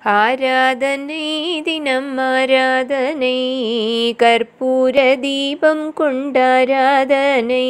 ஆராதனை தினம் ஆராதனை கற்பூர தீபம் கொண்டாராதனை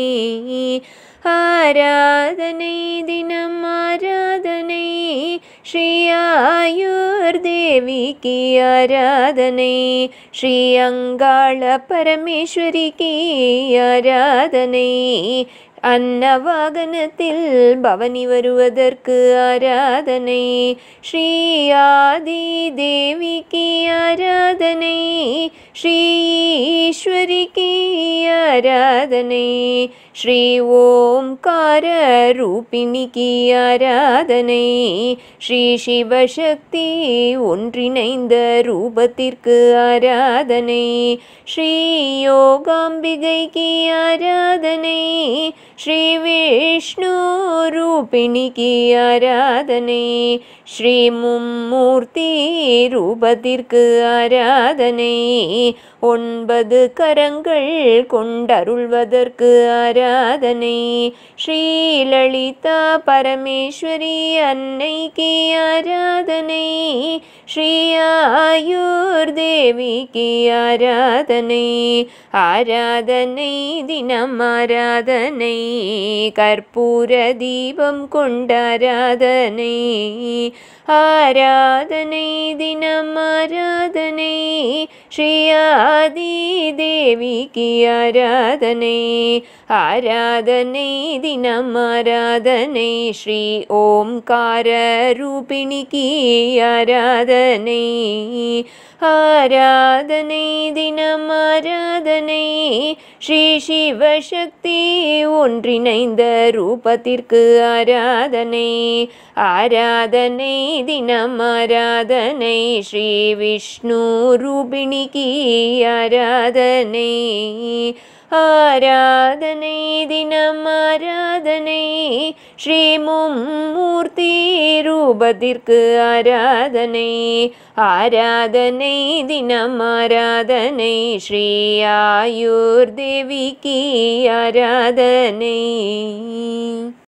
ஆராதனை தினம் ஆராதனை ஸ்ரீ ஆயுர் தேவிக்கு ஆராதனை ஸ்ரீ அங்காள பரமேஸ்வரிக்கு ஆராதனை அன்னவாகனத்தில் பவனி வருவதற்கு ஆராதனை ஸ்ரீ ஆதி தேவிக்கு ஆராதனை ஸ்ரீ ஈஸ்வரிக்கு ஆராதனை ஸ்ரீ ஓம்கார ரூபிணிக்கு ஆராதனை ஸ்ரீ சிவசக்தி ஒன்றிணைந்த ரூபத்திற்கு ஆராதனை ஸ்ரீ யோகாம்பிகைக்கு ஆராதனை ஸ்ரீ விஷ்ணு ரூபிணிக்கு ஆராதனை ஸ்ரீ மும்மூர்த்தி ரூபத்திற்கு ஆராதனை ஒன்பது கரங்கள் கொண்டருள்வதற்கு ஆராதனை ஸ்ரீ லலிதா பரமேஸ்வரி அன்னைக்கு ஆராதனை ஸ்ரீ ஆயுர் தேவிக்கு ஆராதனை ஆராதனை தினம் ஆராதனை கற்பூர தீபம் கொண்டாராதனை ஆராதனை தினம் ஆராதனை ஸ்ரீ ஆதி தேவிக்கு ஆராதனை ஆராதனை தினம் ஆராதனை ஸ்ரீ ஓம்கார ரூபிணிக்கு ஆராதனை ஆராதனை தினம் ஆராதனை ஸ்ரீ சிவசக்தி ஒன்றிணைந்த ரூபத்திற்கு ஆராதனை ஆராதனை தினம் ஆராதனை ஸ்ரீ விஷ்ணு ரூபிணிக்கு ஆராதனை ஆராதனை தினம் ஆராதனை ஸ்ரீ மும்மூர்த்தி ரூபத்திற்கு ஆராதனை ஆராதனை தினம் ஆராதனை ஸ்ரீ ஆயுர் தேவிக்கு ஆராதனை